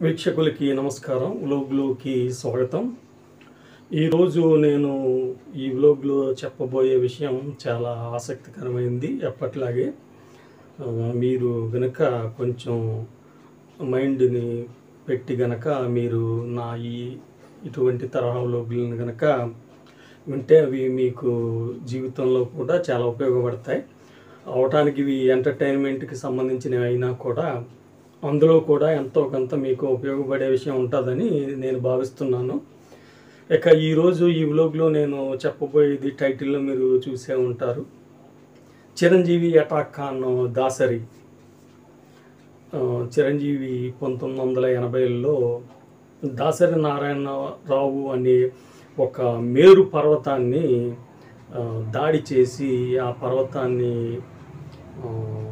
వీక్షకులకి నమస్కారం వ్లోగ్లోకి స్వాగతం ఈరోజు నేను ఈ వ్లోగ్లో చెప్పబోయే విషయం చాలా ఆసక్తికరమైంది ఎప్పట్లాగే ఆ, మీరు గనక కొంచెం మైండ్ని పెట్టి గనక మీరు నా ఈ ఇటువంటి తరహా వ్లోగ్లను గనక వింటే అవి మీకు జీవితంలో కూడా చాలా ఉపయోగపడతాయి అవటానికి ఇవి ఎంటర్టైన్మెంట్కి సంబంధించినవి అయినా కూడా అందులో కూడా ఎంతో కొంత మీకు ఉపయోగపడే విషయం ఉంటుందని నేను భావిస్తున్నాను ఇక ఈరోజు ఈ వ్లోగ్లో నేను చెప్పబోయేది టైటిల్లో మీరు చూసే ఉంటారు చిరంజీవి అటాక్ ఖాన్ దాసరి ఆ, చిరంజీవి పంతొమ్మిది వందల ఎనభైలో దాసరి నారాయణరావు అనే ఒక మేరు పర్వతాన్ని ఆ, దాడి చేసి ఆ పర్వతాన్ని ఆ,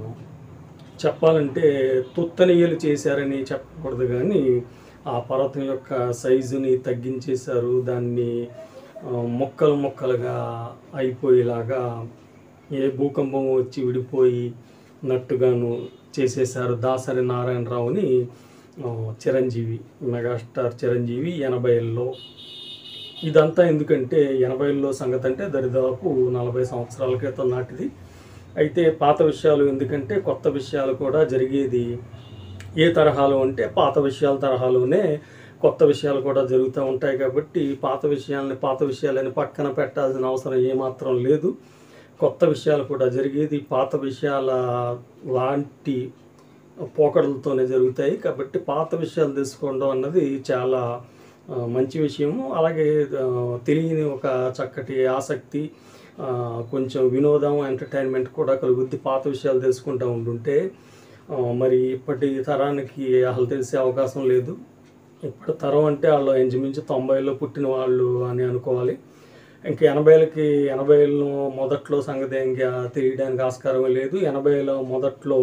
చెప్పాలంటే తుత్తనీయలు చేశారని చెప్పకూడదు కానీ ఆ పర్వతం యొక్క సైజుని తగ్గించేశారు దాన్ని ఆ, మొక్కలు మొక్కలుగా అయిపోయేలాగా ఏ భూకంపం వచ్చి విడిపోయి నట్టుగాను చేసేశారు దాసరి నారాయణరావుని ఆ, చిరంజీవి మెగాస్టార్ చిరంజీవి ఎనభైలో ఇదంతా ఎందుకంటే ఎనభైలో సంగతి అంటే దరిదాపు నలభై సంవత్సరాల క్రితం నాటిది అయితే పాత విషయాలు ఎందుకంటే కొత్త విషయాలు కూడా జరిగేది ఏ తరహాలో అంటే పాత విషయాల తరహాలోనే కొత్త విషయాలు కూడా జరుగుతూ ఉంటాయి కాబట్టి పాత విషయాలని పాత విషయాలని పక్కన పెట్టాల్సిన అవసరం ఏమాత్రం లేదు కొత్త విషయాలు కూడా జరిగేది పాత విషయాల లాంటి పోకడలతోనే జరుగుతాయి కాబట్టి పాత విషయాలు తెలుసుకోవడం అన్నది చాలా ఆ, మంచి విషయము అలాగే ఆ, తెలియని ఒక చక్కటి ఆసక్తి ఆ, కొంచెం వినోదం ఎంటర్టైన్మెంట్ కూడా కలుగుద్ది పాత విషయాలు తెలుసుకుంటూ ఉంటుంటే ఆ, మరి ఇప్పటి తరానికి అసలు తెలిసే అవకాశం లేదు ఇప్పటి తరం అంటే వాళ్ళు ఇంచుమించు తొంభైలో పుట్టిన వాళ్ళు అని అనుకోవాలి ఇంకా ఎనభైలకి ఎనభైలో మొదట్లో సంగతి ఇంకా తెలియడానికి ఆస్కారం లేదు ఎనభైలో మొదట్లో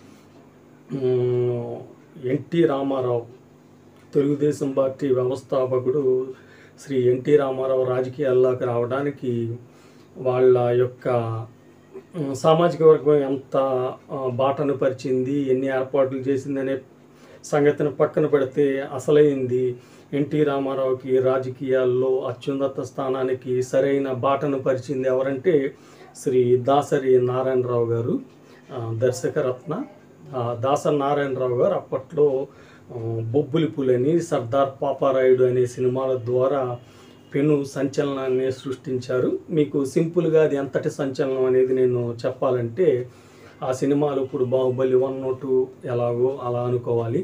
మ్, ఎన్టీ రామారావు తెలుగుదేశం పార్టీ వ్యవస్థాపకుడు శ్రీ ఎన్టీ రామారావు రాజకీయాల్లోకి రావడానికి వాళ్ళ యొక్క మ్, సామాజిక వర్గం ఎంత ఆ, బాటను పరిచింది ఎన్ని ఏర్పాట్లు చేసిందనే సంగతిని పక్కన పెడితే అసలైంది ఎన్టీ రామారావుకి రాజకీయాల్లో అత్యున్నత స్థానానికి సరైన బాటను పరిచింది ఎవరంటే శ్రీ దాసరి నారాయణరావు గారు ఆ, దర్శకరత్న ఆ, దాసరి నారాయణరావు గారు అప్పట్లో ఆ, బొబ్బులి పులని సర్దార్ పాపారాయుడు అనే సినిమాల ద్వారా పెను సంచలనాన్ని సృష్టించారు మీకు సింపుల్గా అది ఎంతటి సంచలనం అనేది నేను చెప్పాలంటే ఆ సినిమాలు ఇప్పుడు బాహుబలి వన్ టూ ఎలాగో అలా అనుకోవాలి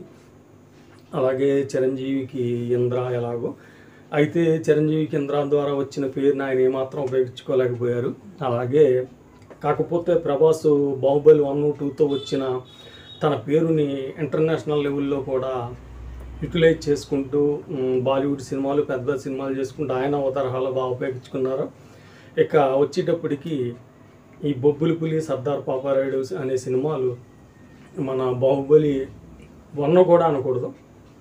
అలాగే చిరంజీవికి ఇంద్ర ఎలాగో అయితే చిరంజీవికి ఇంద్ర ద్వారా వచ్చిన పేరుని ఆయన ఏమాత్రం ఉపయోగించుకోలేకపోయారు అలాగే కాకపోతే ప్రభాస్ బాహుబలి వన్ టూతో వచ్చిన తన పేరుని ఇంటర్నేషనల్ లెవెల్లో కూడా యూటిలైజ్ చేసుకుంటూ మ్, బాలీవుడ్ సినిమాలు పెద్ద సినిమాలు చేసుకుంటూ ఆయన ఓ తరహాలో బాగా ఉపయోగించుకున్నారు ఇక వచ్చేటప్పటికి ఈ బొబ్బులి పులి సర్దార్ పాపారాయుడు అనే సినిమాలు మన బాహుబలి వన్ కూడా అనకూడదు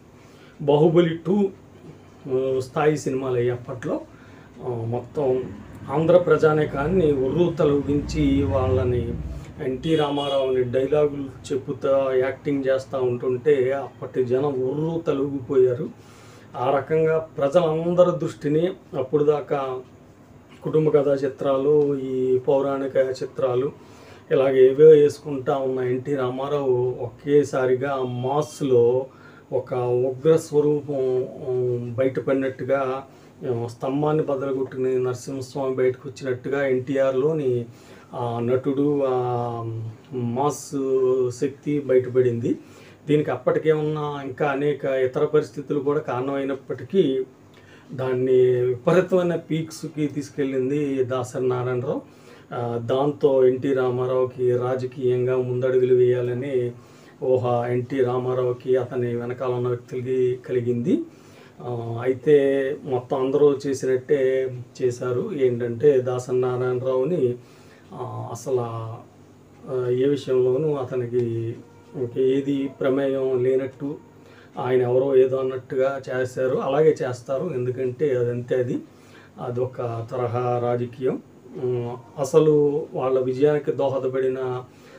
బాహుబలి టూ స్థాయి సినిమాలు అయ్యి అప్పట్లో ఆ, మొత్తం ఆంధ్ర ప్రజానికాన్ని ఉర్రు తొలగించి వాళ్ళని ఎన్టీ రామారావుని డైలాగులు చెప్పుతా యాక్టింగ్ చేస్తూ ఉంటుంటే అప్పటి జనం ఉర్రు తలుగిపోయారు ఆ రకంగా ప్రజలందరి దృష్టిని అప్పుడు దాకా కుటుంబ కథా చిత్రాలు ఈ పౌరాణిక చిత్రాలు ఇలాగ ఏవో వేసుకుంటా ఉన్న ఎన్టీ రామారావు ఒకేసారిగా మాస్లో ఒక ఉగ్ర స్వరూపం ఉమ్, బయటపడినట్టుగా ఉమ్, స్తంభాన్ని బదలగొట్టిన నరసింహస్వామి బయటకు వచ్చినట్టుగా ఎన్టీఆర్లోని ఆ నటుడు ఆ మాస్ శక్తి బయటపడింది దీనికి అప్పటికేమన్నా ఇంకా అనేక ఇతర పరిస్థితులు కూడా కారణమైనప్పటికీ దాన్ని విపరీతమైన పీక్స్కి తీసుకెళ్ళింది దాసరి నారాయణరావు ఆ, దాంతో ఎన్టీ రామారావుకి రాజకీయంగా ముందడుగులు వేయాలని ఊహ ఎన్టీ రామారావుకి అతని వెనకాల ఉన్న వ్యక్తులకి కలిగింది ఆ, అయితే మొత్తం అందరూ చేసినట్టే చేశారు ఏంటంటే దాసరి నారాయణరావుని ఆ, అసలు ఆ, ఏ విషయంలోనూ అతనికి ఇంక ఏది ప్రమేయం లేనట్టు ఆయన ఎవరో ఏదో అన్నట్టుగా చేశారు అలాగే చేస్తారు ఎందుకంటే అదంతే అది అదొక తరహా రాజకీయం ఉమ్, అసలు వాళ్ళ విజయానికి దోహదపడిన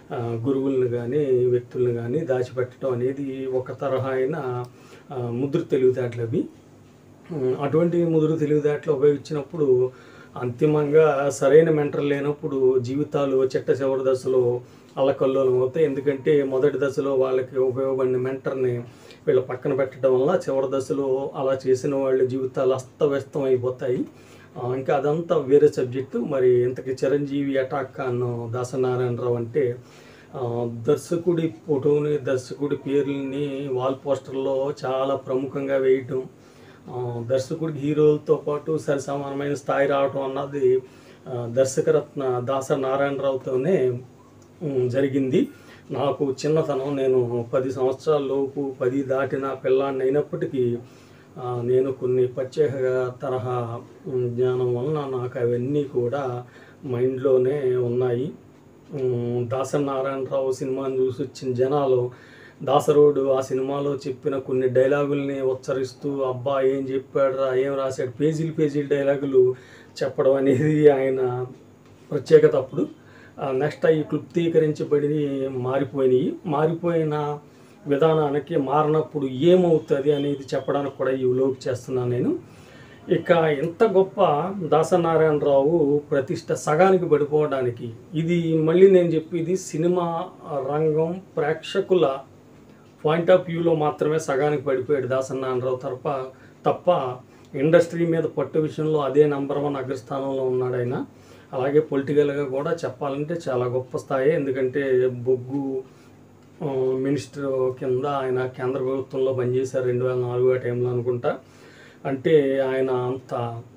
ఆ, గురువులను కానీ వ్యక్తులను కానీ దాచిపెట్టడం అనేది ఒక తరహా అయిన ఆ, ముద్ర తెలివితేటలు అవి ఉమ్, అటువంటి ముదురు తెలివితేటలు ఉపయోగించినప్పుడు అంతిమంగా సరైన మెంటర్ లేనప్పుడు జీవితాలు చిట్ట చివరి దశలో అల్లకల్లోలం అవుతాయి ఎందుకంటే మొదటి దశలో వాళ్ళకి ఉపయోగపడిన మెంటర్ని వీళ్ళ పక్కన పెట్టడం వల్ల చివరి దశలో అలా చేసిన వాళ్ళ జీవితాలు అస్తవ్యస్తం అయిపోతాయి ఆ, ఇంకా అదంతా వేరే సబ్జెక్టు మరి ఇంతకీ చిరంజీవి అటాక్ అన్న దాసనారాయణరావు అంటే ఆ, దర్శకుడి ఫోటోని దర్శకుడి పేర్లని వాల్ పోస్టర్లో చాలా ప్రముఖంగా వేయటం ఆ, దర్శకుడికి హీరోలతో పాటు సరి సమానమైన స్థాయి రావటం అన్నది ఆ, దర్శకరత్న దాస నారాయణరావుతోనే ఉమ్, జరిగింది నాకు చిన్నతనం నేను పది సంవత్సరాల లోపు పది దాటిన పిల్లాన్ని అయినప్పటికీ ఆ, నేను కొన్ని ప్రత్యేక తరహా ఉమ్, జ్ఞానం వలన నాకు అవన్నీ కూడా మైండ్లోనే ఉన్నాయి ఉమ్, దాసరి నారాయణరావు సినిమాని చూసి వచ్చిన జనాలు దాసరోడు ఆ సినిమాలో చెప్పిన కొన్ని డైలాగుల్ని ఉచ్చరిస్తూ అబ్బా ఏం చెప్పాడురా ఏం రాశాడు పేజీలు పేజీలు డైలాగులు చెప్పడం అనేది ఆయన ప్రత్యేకత అప్పుడు నెక్స్ట్ అవి క్లుప్తీకరించబడి మారిపోయినాయి మారిపోయిన విధానానికి మారినప్పుడు ఏమవుతుంది అనేది చెప్పడానికి కూడా ఈ వ్లోగ్ చేస్తున్నాను నేను ఇక ఇంత గొప్ప దాసనారాయణరావు ప్రతిష్ట సగానికి పడిపోవడానికి ఇది మళ్ళీ నేను చెప్పేది సినిమా రంగం ప్రేక్షకుల పాయింట్ ఆఫ్ వ్యూలో మాత్రమే సగానికి పడిపోయాడు దాసనారాయణరావు తరప తప్ప ఇండస్ట్రీ మీద పట్టు విషయంలో అదే నంబర్ వన్ అగ్రస్థానంలో ఉన్నాడు ఆయన అలాగే పొలిటికల్గా కూడా చెప్పాలంటే చాలా గొప్ప స్థాయి ఎందుకంటే బొగ్గు ఆ, మినిస్టర్ కింద ఆయన కేంద్ర ప్రభుత్వంలో పనిచేశారు రెండు వేల నాలుగు ఆ టైంలో అనుకుంటా అంటే ఆయన అంత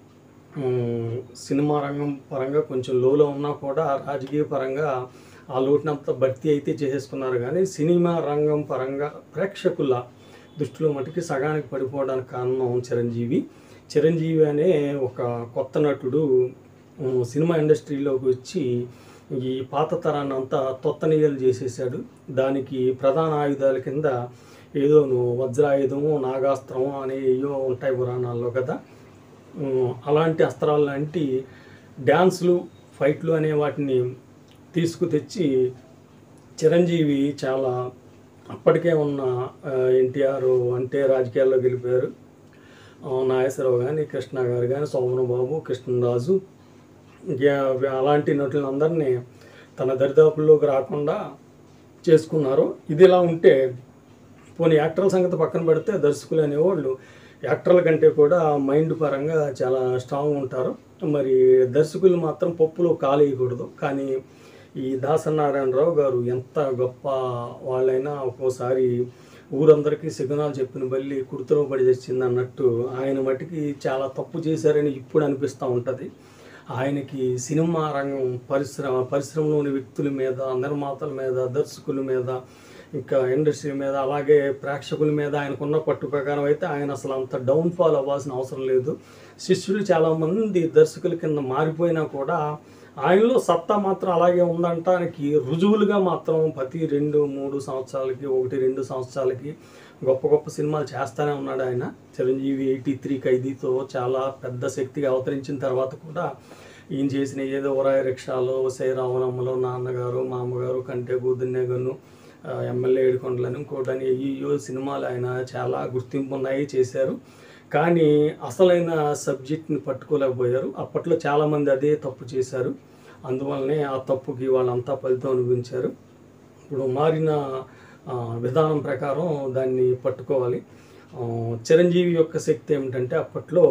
ఉమ్, సినిమా రంగం పరంగా కొంచెం లోలో ఉన్నా కూడా రాజకీయ పరంగా ఆ లోటునంతా భర్తీ అయితే చేసేసుకున్నారు కానీ సినిమా రంగం పరంగా ప్రేక్షకుల దృష్టిలో మటుకి సగానికి పడిపోవడానికి కారణం చిరంజీవి చిరంజీవి అనే ఒక కొత్త నటుడు ఉమ్, సినిమా ఇండస్ట్రీలోకి వచ్చి ఈ పాత తరాన్ని అంతా తొత్తనీయలు చేసేసాడు దానికి ప్రధాన ఆయుధాల కింద ఏదోను వజ్రాయుధము నాగాస్త్రము అనేవో ఉంటాయి పురాణాల్లో కదా ఉమ్, అలాంటి అస్త్రాలు లాంటి డ్యాన్సులు ఫైట్లు అనే వాటిని తీసుకుతెచ్చి చిరంజీవి చాలా అప్పటికే ఉన్న ఎన్టీఆర్ అంటే రాజకీయాల్లో గెలిపారు ఆ, నాగేశ్వరరావు కానీ కృష్ణ గారు కానీ సోమన బాబు కృష్ణరాజు ఇంకా అలాంటి నటులందరినీ తన దరిదాపుల్లోకి రాకుండా చేసుకున్నారు ఇది ఇలా ఉంటే పోనీ యాక్టర్ల సంగతి పక్కన పెడితే దర్శకులు అనేవాళ్ళు యాక్టర్ల కంటే కూడా మైండ్ పరంగా చాలా స్ట్రాంగ్ ఉంటారు మరి దర్శకులు మాత్రం పప్పులో కాలేయకూడదు కానీ ఈ దాసనారాయణరావు గారు ఎంత గొప్ప వాళ్ళైనా ఒక్కోసారి ఊరందరికీ సిగ్నల్ చెప్పిన బల్లి కుర్తులో పడి తెచ్చింది అన్నట్టు ఆయన మటుకి చాలా తప్పు చేశారని ఇప్పుడు అనిపిస్తూ ఉంటుంది ఆయనకి సినిమా రంగం పరిశ్రమ పరిశ్రమలోని వ్యక్తుల మీద నిర్మాతల మీద దర్శకుల మీద ఇంకా ఇండస్ట్రీ మీద అలాగే ప్రేక్షకుల మీద ఆయనకున్న పట్టు ప్రకారం అయితే ఆయన అసలు అంత డౌన్ఫాల్ అవ్వాల్సిన అవసరం లేదు శిష్యులు చాలామంది దర్శకుల కింద మారిపోయినా కూడా ఆయనలో సత్తా మాత్రం అలాగే ఉందంటానికి రుజువులుగా మాత్రం ప్రతి రెండు మూడు సంవత్సరాలకి ఒకటి రెండు సంవత్సరాలకి గొప్ప గొప్ప సినిమాలు చేస్తూనే ఉన్నాడు ఆయన చిరంజీవి ఎయిటీ త్రీ ఖైదీతో చాలా పెద్ద శక్తిగా అవతరించిన తర్వాత కూడా ఈయన చేసిన ఏదో ఒరాయ రిక్షాలో సైరావణమ్మలో నాన్నగారు మామగారు కంటే గుద్దన్నెగను ఎమ్మెల్యే ఏడుకొండలని ఇంకోటని అయ్యో సినిమాలు ఆయన చాలా గుర్తింపు ఉన్నాయి చేశారు కానీ అసలైన సబ్జెక్ట్ని పట్టుకోలేకపోయారు అప్పట్లో చాలామంది అదే తప్పు చేశారు అందువల్లనే ఆ తప్పుకి వాళ్ళంతా ఫలితం అనుభవించారు ఇప్పుడు మారిన ఆ, విధానం ప్రకారం దాన్ని పట్టుకోవాలి ఆ, చిరంజీవి యొక్క శక్తి ఏమిటంటే అప్పట్లో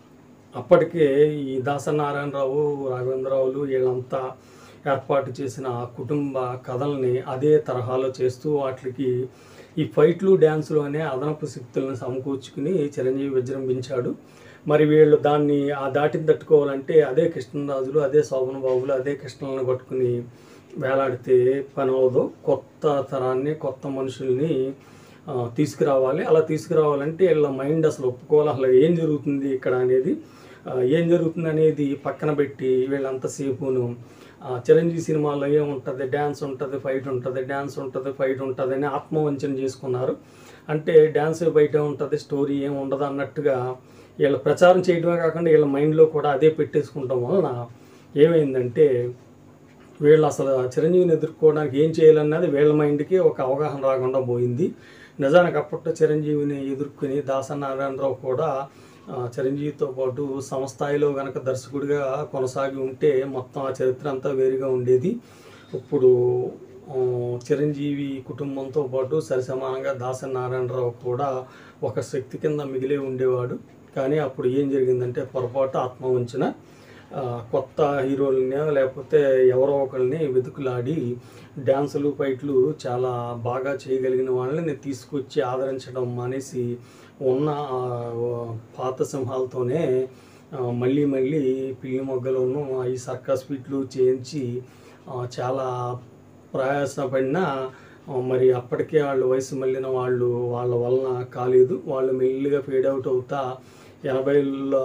అప్పటికే ఈ దాసనారాయణరావు రాఘవేంద్రరావులు వీళ్ళంతా ఏర్పాటు చేసిన ఆ కుటుంబ కథల్ని అదే తరహాలో చేస్తూ వాటికి ఈ ఫైట్లు డ్యాన్సులు అనే అదనపు శక్తులను సమకూర్చుకుని చిరంజీవి విజృంభించాడు మరి వీళ్ళు దాన్ని ఆ దాటిని తట్టుకోవాలంటే అదే కృష్ణరాజులు అదే శోభన బాబులు అదే కృష్ణలను పట్టుకుని వేలాడితే పని అవ్వదు కొత్త తరాన్ని కొత్త మనుషుల్ని ఆ, తీసుకురావాలి అలా తీసుకురావాలంటే వీళ్ళ మైండ్ అసలు ఒప్పుకోవాలి అసలు ఏం జరుగుతుంది ఇక్కడ అనేది ఆ, ఏం జరుగుతుంది అనేది పక్కన పెట్టి వీళ్ళంతసేపును ఆ, చిరంజీవి సినిమాలో ఏముంటుంది డ్యాన్స్ ఉంటుంది ఫైట్ ఉంటుంది డ్యాన్స్ ఉంటుంది ఫైట్ ఉంటుంది అని ఆత్మవంచన చేసుకున్నారు అంటే డ్యాన్స్ బయట ఉంటుంది స్టోరీ ఏమి ఉండదు అన్నట్టుగా వీళ్ళ ప్రచారం చేయడమే కాకుండా వీళ్ళ మైండ్లో కూడా అదే పెట్టేసుకుంటాం వలన ఏమైందంటే వీళ్ళు అసలు చిరంజీవిని ఎదుర్కోవడానికి ఏం చేయాలన్నది వీళ్ళ మైండ్కి ఒక అవగాహన రాకుండా పోయింది నిజానికి అప్పట్లో చిరంజీవిని ఎదుర్కొని దాసనారాయణరావు కూడా ఆ, చిరంజీవితో పాటు సంస్థాయిలో గనక దర్శకుడిగా కొనసాగి ఉంటే మొత్తం ఆ చరిత్ర అంతా వేరుగా ఉండేది ఇప్పుడు ఆ, చిరంజీవి కుటుంబంతో పాటు సరిసమానంగా దాసరి నారాయణరావు కూడా ఒక శక్తి కింద మిగిలే ఉండేవాడు కానీ అప్పుడు ఏం జరిగిందంటే పొరపాటు ఆత్మ ఉంచిన ఆ, కొత్త హీరోలని లేకపోతే ఎవరో ఒకరిని వెతుకులాడి డ్యాన్సులు ఫైట్లు చాలా బాగా చేయగలిగిన వాళ్ళని తీసుకొచ్చి ఆదరించడం మానేసి ఉన్న ఆ, పాత సింహాలతోనే ఆ, మళ్ళీ మళ్ళీ పిల్లి మొగ్గలోను ఈ సర్కస్ ఫిట్లు చేయించి ఆ, చాలా ప్రయాసపడినా ఆ, మరి అప్పటికే వాళ్ళు వయసు మళ్ళిన వాళ్ళు వాళ్ళ వలన కాలేదు వాళ్ళు మెల్లిగా ఫేడ్ అవుట్ అవుతా ఎనభైల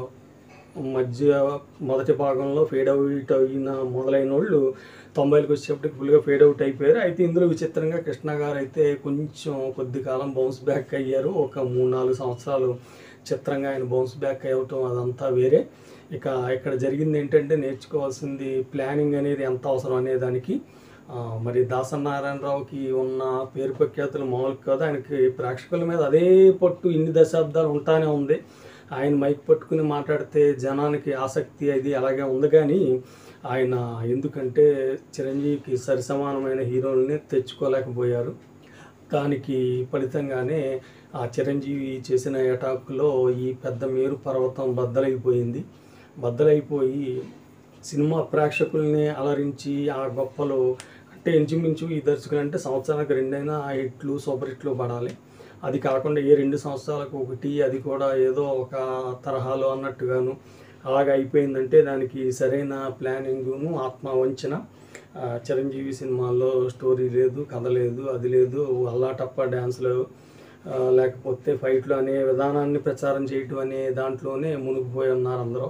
మధ్య మొదటి భాగంలో ఫేడ్ అవుట్ అయిన మొదలైన వాళ్ళు తొంభైలకు వచ్చేప్పటికి ఫుల్గా ఫేడ్ అవుట్ అయిపోయారు అయితే ఇందులో విచిత్రంగా కృష్ణ గారు అయితే కొంచెం కొద్ది కాలం బౌన్స్ బ్యాక్ అయ్యారు ఒక మూడు నాలుగు సంవత్సరాలు చిత్రంగా ఆయన బౌన్స్ బ్యాక్ అవ్వటం అదంతా వేరే ఇక ఇక్కడ జరిగింది ఏంటంటే నేర్చుకోవాల్సింది ప్లానింగ్ అనేది ఎంత అవసరం అనే దానికి ఆ, మరి దాసనారాయణరావుకి ఉన్న పేరు ప్రఖ్యాతులు మామూలు కాదు ఆయనకి ప్రేక్షకుల మీద అదే పట్టు ఇన్ని దశాబ్దాలు ఉంటానే ఉంది ఆయన మైక్ పట్టుకుని మాట్లాడితే జనానికి ఆసక్తి అది అలాగే ఉంది కానీ ఆయన ఎందుకంటే చిరంజీవికి సరిసమానమైన హీరోల్ని తెచ్చుకోలేకపోయారు దానికి ఫలితంగానే ఆ చిరంజీవి చేసిన అటాక్లో ఈ పెద్ద మేరు పర్వతం బద్దలైపోయింది బద్దలైపోయి సినిమా ప్రేక్షకుల్ని అలరించి ఆ గొప్పలు అంటే ఇంచుమించు ఈ దర్శకులు అంటే సంవత్సరానికి రెండైనా హిట్లు సూపర్ హిట్లు పడాలి అది కాకుండా ఏ రెండు సంవత్సరాలకు ఒకటి అది కూడా ఏదో ఒక తరహాలో అన్నట్టుగాను అలాగ అయిపోయిందంటే దానికి సరైన ప్లానింగును ఆత్మ వంచన ఆ, చిరంజీవి సినిమాల్లో స్టోరీ లేదు కథ లేదు అది లేదు అల్లాటప్ప డ్యాన్స్లు ఆ, లేకపోతే ఫైట్లు అనే విధానాన్ని ప్రచారం చేయటం అనే దాంట్లోనే మునిగిపోయి ఉన్నారు అందరూ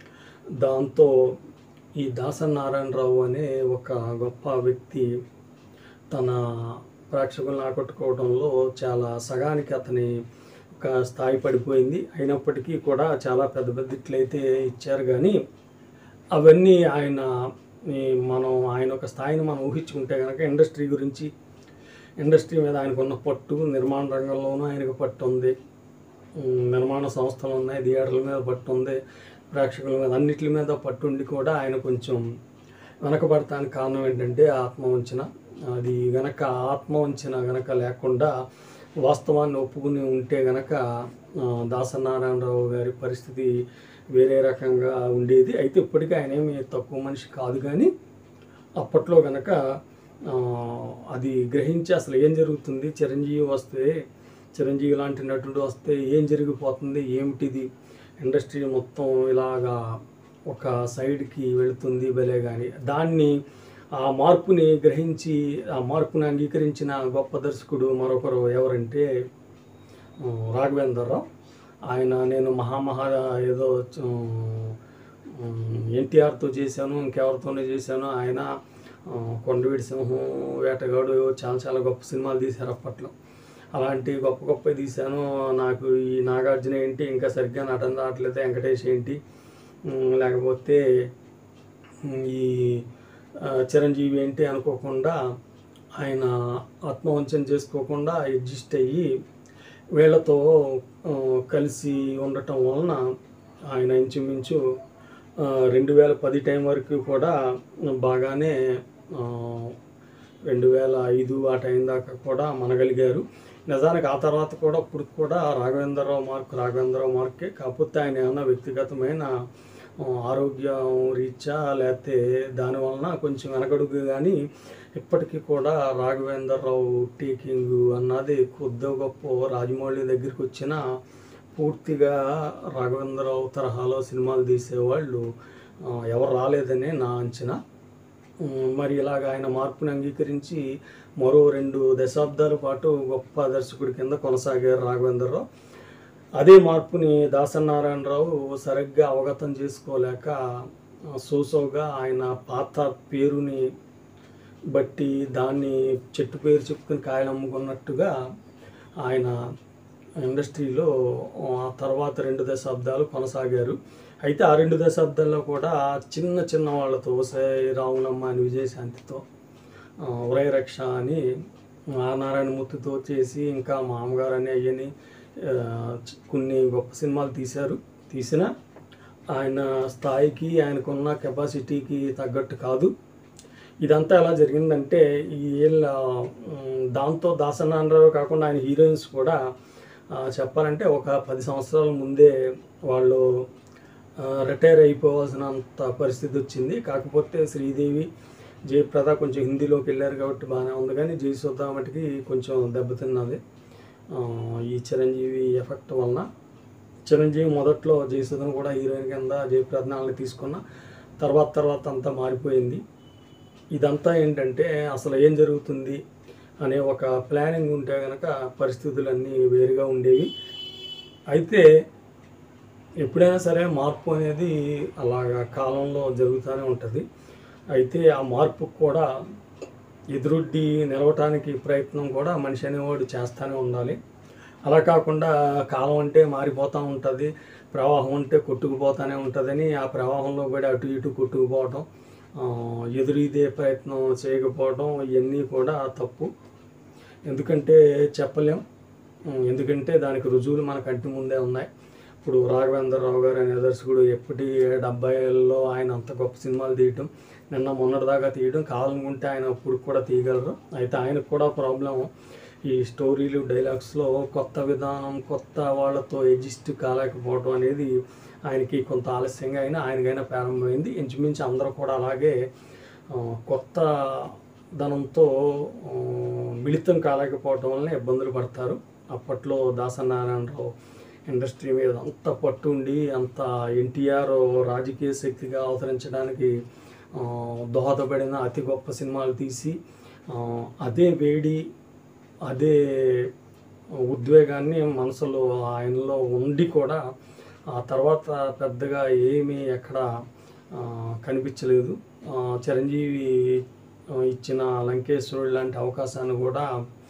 దాంతో ఈ దాసన్ నారాయణరావు అనే ఒక గొప్ప వ్యక్తి తన ప్రేక్షకులను ఆకట్టుకోవడంలో చాలా సగానికి అతని ఒక స్థాయి పడిపోయింది అయినప్పటికీ కూడా చాలా పెద్ద పెద్ద ఇట్లయితే ఇచ్చారు కానీ అవన్నీ ఆయన ఈ మనం ఆయన ఒక స్థాయిని మనం ఊహించుకుంటే కనుక ఇండస్ట్రీ గురించి ఇండస్ట్రీ మీద ఆయనకున్న పట్టు నిర్మాణ రంగంలోనూ ఆయనకు పట్టు ఉంది ఉమ్, నిర్మాణ సంస్థలు ఉన్నాయి థియేటర్ల మీద పట్టు ఉంది ప్రేక్షకుల మీద అన్నిటి మీద పట్టు ఉండి కూడా ఆయన కొంచెం వెనకబడటానికి కారణం ఏంటంటే ఆత్మ వంచన అది గనక ఆత్మ వంచన గనక లేకుండా వాస్తవాన్ని ఒప్పుకుని ఉంటే గనక ఆ, దాసనారాయణరావు గారి పరిస్థితి వేరే రకంగా ఉండేది అయితే ఇప్పటికీ ఆయన ఏమి తక్కువ మనిషి కాదు కానీ అప్పట్లో గనక ఆ, అది గ్రహించి అసలు ఏం జరుగుతుంది చిరంజీవి వస్తే చిరంజీవి లాంటి నటుడు వస్తే ఏం జరిగిపోతుంది ఏమిటిది ఇండస్ట్రీ మొత్తం ఇలాగా ఒక సైడ్కి వెళుతుంది భలే కానీ దాన్ని ఆ మార్పుని గ్రహించి ఆ మార్పుని అంగీకరించిన గొప్ప దర్శకుడు మరొకరు ఎవరంటే ఆ, రాఘవేంద్రరావు ఆయన నేను మహామహా ఏదో ఎన్టీఆర్తో చేశాను ఇంకెవరితోనే చేశాను ఆయన ఆ, కొండవీడి సింహం వేటగాడు చాలా చాలా గొప్ప సినిమాలు తీశారు అప్పట్లో అలాంటి గొప్ప గొప్ప తీశాను నాకు ఈ నాగార్జున ఏంటి ఇంకా సరిగ్గా నటన రావట్లేదు వెంకటేష్ ఏంటి ఉమ్, లేకపోతే ఉమ్, ఈ ఆ, చిరంజీవి ఏంటి అనుకోకుండా ఆయన ఆత్మవంచన చేసుకోకుండా అడ్జస్ట్ అయ్యి వీళ్ళతో ఆ, కలిసి ఉండటం వలన ఆయన ఇంచుమించు ఆ, రెండు వేల పది టైం వరకు కూడా బాగానే ఆ, రెండు వేల ఐదు ఆ టైం దాకా కూడా మనగలిగారు నిజానికి ఆ తర్వాత కూడా ఇప్పుడు కూడా రాఘవేంద్రరావు మార్క్ రాఘవేంద్రరావు మార్కే కాకపోతే ఆయన ఏమన్నా వ్యక్తిగతమైన ఆ, ఆరోగ్యం రీత్యా లేకపోతే దానివలన కొంచెం వెనకడుగు కానీ ఇప్పటికీ కూడా రాఘవేంద్రరావు టేకింగ్ అన్నది కొద్ది గొప్ప రాజమౌళి దగ్గరికి వచ్చిన పూర్తిగా రాఘవేంద్రరావు తరహాలో సినిమాలు తీసేవాళ్ళు ఆ, ఎవరు రాలేదనే నా అంచనా ఉమ్, మరి ఇలాగ ఆయన మార్పుని అంగీకరించి మరో రెండు దశాబ్దాల పాటు గొప్ప దర్శకుడి కింద కొనసాగారు రాఘవేంద్రరావు అదే మార్పుని దాసనారాయణరావు సరిగ్గా అవగతం చేసుకోలేక ఆ, సోసోగా ఆయన పాత పేరుని బట్టి దాన్ని చెట్టు పేరు చెప్పుకుని కాయలు అమ్ముకున్నట్టుగా ఆయన ఇండస్ట్రీలో ఆ తర్వాత రెండు దశాబ్దాలు కొనసాగారు అయితే ఆ రెండు దశాబ్దాల్లో కూడా చిన్న చిన్న వాళ్ళతో సే రావునమ్మ అని విజయశాంతితో ఆ, ఉరయరక్ష అని ఆ నారాయణమూర్తితో చేసి ఇంకా మామగారు అని అయ్యని ఆ, చ- కొన్ని గొప్ప సినిమాలు తీశారు తీసిన ఆయన స్థాయికి ఆయనకున్న కెపాసిటీకి తగ్గట్టు కాదు ఇదంతా ఎలా జరిగిందంటే ఈ ఏళ్ళ ఉమ్, దాంతో దాసనారాయణరావు కాకుండా ఆయన హీరోయిన్స్ కూడా ఆ, చెప్పాలంటే ఒక పది సంవత్సరాల ముందే వాళ్ళు రిటైర్ అయిపోవాల్సినంత పరిస్థితి వచ్చింది కాకపోతే శ్రీదేవి జయప్రద కొంచెం హిందీలోకి వెళ్ళారు కాబట్టి బాగానే ఉంది కానీ జయసుధ మటుకి కొంచెం దెబ్బతిన్నది ఆ, ఈ చిరంజీవి ఎఫెక్ట్ వలన చిరంజీవి మొదట్లో జయసుధను కూడా హీరోయిన్ కింద జయప్రదనాలని తీసుకున్న తర్వాత తర్వాత అంతా మారిపోయింది ఇదంతా ఏంటంటే అసలు ఏం జరుగుతుంది అనే ఒక ప్లానింగ్ ఉంటే కనుక పరిస్థితులన్నీ వేరుగా ఉండేవి అయితే ఎప్పుడైనా సరే మార్పు అనేది అలాగా కాలంలో జరుగుతూనే ఉంటుంది అయితే ఆ మార్పు కూడా ఎదురొడ్డి నిలవటానికి ప్రయత్నం కూడా మనిషి అనేవాడు చేస్తూనే ఉండాలి అలా కాకుండా కాలం అంటే మారిపోతూ ఉంటుంది ప్రవాహం అంటే కొట్టుకుపోతూనే ఉంటుందని ఆ ప్రవాహంలో కూడా అటు ఇటు కొట్టుకుపోవడం ఆ, ఎదురీదే ప్రయత్నం చేయకపోవడం ఇవన్నీ కూడా తప్పు ఎందుకంటే చెప్పలేం ఉమ్, ఎందుకంటే దానికి రుజువులు మన కంటి ముందే ఉన్నాయి ఇప్పుడు రాఘవేంద్రరావు గారు అనే దర్శకుడు ఎప్పటి డెబ్బైలో ఆయన అంత గొప్ప సినిమాలు తీయటం నిన్న మొన్నటిదాకా తీయడం కావాలనుకుంటే ఆయన ఇప్పుడు కూడా తీయగలరు అయితే ఆయనకు కూడా ప్రాబ్లం ఈ స్టోరీలు డైలాగ్స్లో కొత్త విధానం కొత్త వాళ్ళతో ఎగ్జిస్ట్ కాలేకపోవడం అనేది ఆయనకి కొంత ఆలస్యంగా అయినా ఆయనకైనా ప్రారంభమైంది ఇంచుమించు అందరూ కూడా అలాగే ఆ, కొత్త ధనంతో ఆ, మిళితం కాలేకపోవడం వలన ఇబ్బందులు పడతారు అప్పట్లో దాసనారాయణరావు ఇండస్ట్రీ మీద అంత పట్టు ఉండి అంత ఎన్టీఆర్ రాజకీయ శక్తిగా అవతరించడానికి ఆ, దోహదపడిన అతి గొప్ప సినిమాలు తీసి ఆ, అదే వేడి అదే ఉద్వేగాన్ని మనసులో ఆయనలో ఉండి కూడా ఆ తర్వాత పెద్దగా ఏమీ ఎక్కడ ఆ, కనిపించలేదు ఆ, చిరంజీవి ఆ, ఇచ్చిన లంకేశ్వరుడు లాంటి అవకాశాన్ని కూడా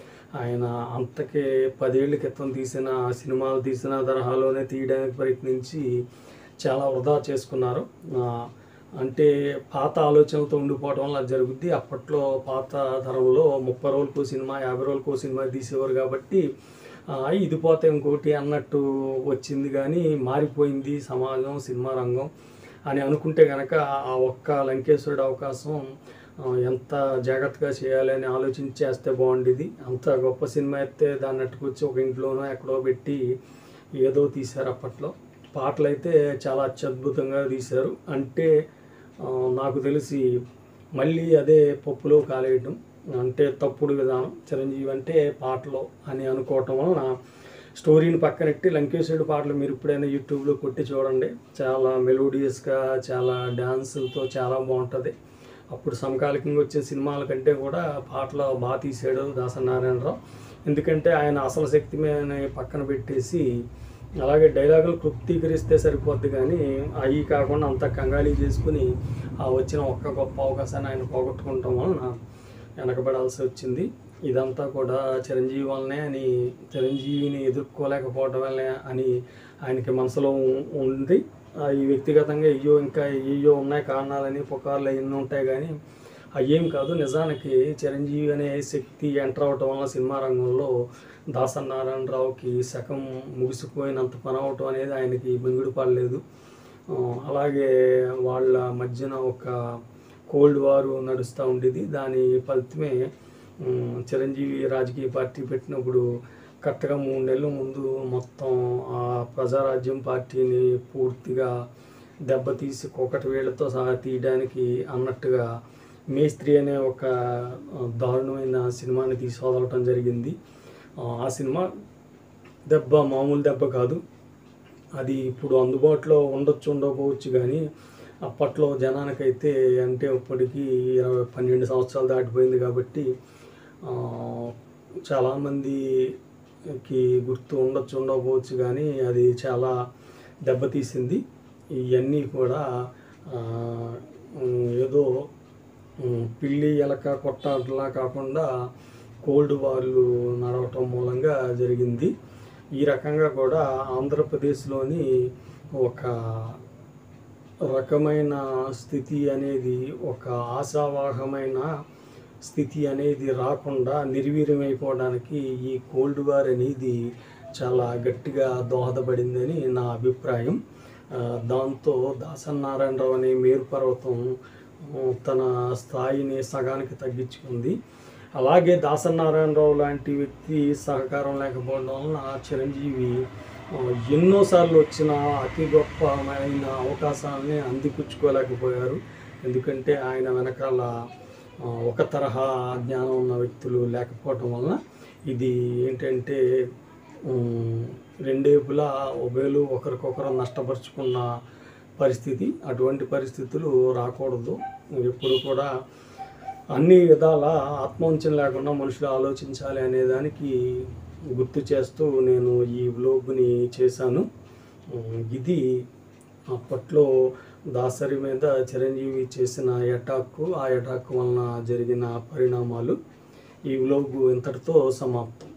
ఆయన అంతకే పదేళ్ల క్రితం తీసిన సినిమాలు తీసిన తరహాలోనే తీయడానికి ప్రయత్నించి చాలా వృధా చేసుకున్నారు ఆ, అంటే పాత ఆలోచనలతో ఉండిపోవడం వల్ల అది జరుగుద్ది అప్పట్లో పాత తరంలో ముప్పై రోజులకు సినిమా యాభై రోజులకు సినిమా తీసేవారు కాబట్టి ఆ, ఇది పోతే ఇంకోటి అన్నట్టు వచ్చింది కానీ మారిపోయింది సమాజం సినిమా రంగం అని అనుకుంటే కనుక ఆ ఒక్క లంకేశ్వరుడు అవకాశం ఆ, ఎంత జాగ్రత్తగా చేయాలి అని ఆలోచించి చేస్తే బాగుండేది అంత గొప్ప సినిమా అయితే దాన్ని అట్టుకొచ్చి ఒక ఇంట్లోనో ఎక్కడో పెట్టి ఏదో తీశారు అప్పట్లో పాటలు అయితే చాలా అత్యద్భుతంగా తీశారు అంటే ఆ, నాకు తెలిసి మళ్ళీ అదే పప్పులో కాలేయటం అంటే తప్పుడు విధానం చిరంజీవి అంటే పాటలు అని అనుకోవటం వలన స్టోరీని పక్కనెట్టి లంకేశ్వరుడు పాటలు మీరు ఇప్పుడైనా యూట్యూబ్లో కొట్టి చూడండి చాలా మెలోడియస్గా చాలా డ్యాన్సులతో చాలా బాగుంటుంది అప్పుడు సమకాలికంగా వచ్చిన సినిమాల కంటే కూడా పాటలు బాగా తీసాడు దాసనారాయణరావు ఎందుకంటే ఆయన అసలు శక్తి మీద పక్కన పెట్టేసి అలాగే డైలాగులు క్లుప్తీకరిస్తే సరిపోద్ది కానీ అవి కాకుండా అంత కంగాళీ చేసుకుని ఆ వచ్చిన ఒక్క గొప్ప అవకాశాన్ని ఆయన పోగొట్టుకుంటాం వలన వెనకబడాల్సి వచ్చింది ఇదంతా కూడా చిరంజీవి వల్లనే అని చిరంజీవిని ఎదుర్కోలేకపోవడం వల్లనే అని ఆయనకి మనసులో ఉ- ఉంది ఆ, ఈ వ్యక్తిగతంగా అయ్యో ఇంకా అయ్యో ఉన్నాయి కారణాలని పుకార్లు ఎన్ని ఉంటాయి కానీ అయ్యేం కాదు నిజానికి చిరంజీవి అనే శక్తి ఎంటర్ అవటం వల్ల సినిమా రంగంలో దాసనారాయణరావుకి శకం ముగిసిపోయినంత పని అవటం అనేది ఆయనకి మింగుడు పడలేదు ఆ, అలాగే వాళ్ళ మధ్యన ఒక కోల్డ్ వార్ నడుస్తూ ఉండేది దాని ఫలితమే ఉమ్, చిరంజీవి రాజకీయ పార్టీ పెట్టినప్పుడు కరెక్ట్గా మూడు నెలల ముందు మొత్తం ఆ ప్రజారాజ్యం పార్టీని పూర్తిగా దెబ్బతీసి కొకటి వేళ్లతో సహా తీయడానికి అన్నట్టుగా మేస్త్రి అనే ఒక ఆ, దారుణమైన సినిమాని తీసి వదలటం జరిగింది ఆ, ఆ సినిమా దెబ్బ మామూలు దెబ్బ కాదు అది ఇప్పుడు అందుబాటులో ఉండొచ్చు ఉండకపోవచ్చు కానీ అప్పట్లో జనానికైతే అంటే ఇప్పటికీ ఇరవై పన్నెండు సంవత్సరాలు దాటిపోయింది కాబట్టి ఆ, చాలామందికి గుర్తు ఉండొచ్చు ఉండకపోవచ్చు కానీ అది చాలా దెబ్బతీసింది ఇవన్నీ కూడా ఆ, ఉమ్, ఏదో ఉమ్, పిల్లి ఎలక కొట్టాటలా కాకుండా కోల్డ్ వార్లు నడవటం మూలంగా జరిగింది ఈ రకంగా కూడా ఆంధ్రప్రదేశ్లోని ఒక రకమైన స్థితి అనేది ఒక ఆశావాహమైన స్థితి అనేది రాకుండా నిర్వీర్యమైపోవడానికి ఈ కోల్డ్ వార్ అనేది చాలా గట్టిగా దోహదపడిందని నా అభిప్రాయం ఆ, దాంతో దాసనారాయణరావు అనే మేరు పర్వతం ఆ, తన స్థాయిని సగానికి తగ్గించుకుంది అలాగే దాసనారాయణరావు లాంటి వ్యక్తి సహకారం లేకపోవడం వలన చిరంజీవి ఆ, ఎన్నోసార్లు వచ్చిన అతి గొప్పమైన అవకాశాలని అందిపుచ్చుకోలేకపోయారు ఎందుకంటే ఆయన వెనకాల ఆ, ఒక తరహా జ్ఞానం ఉన్న వ్యక్తులు లేకపోవటం వలన ఇది ఏంటంటే ఉమ్, రెండేపులా ఉభయలు ఒకరికొకరు నష్టపరుచుకున్న పరిస్థితి అటువంటి పరిస్థితులు రాకూడదు ఎప్పుడు కూడా అన్ని విధాల ఆత్మవంచన లేకుండా మనుషులు ఆలోచించాలి అనే దానికి గుర్తు చేస్తూ నేను ఈ వ్లోగ్ని చేశాను ఉమ్, ఇది అప్పట్లో దాసరి మీద చిరంజీవి చేసిన అటాక్ ఆ అటాక్ వలన జరిగిన పరిణామాలు ఈ వ్లోగు ఇంతటితో సమాప్తం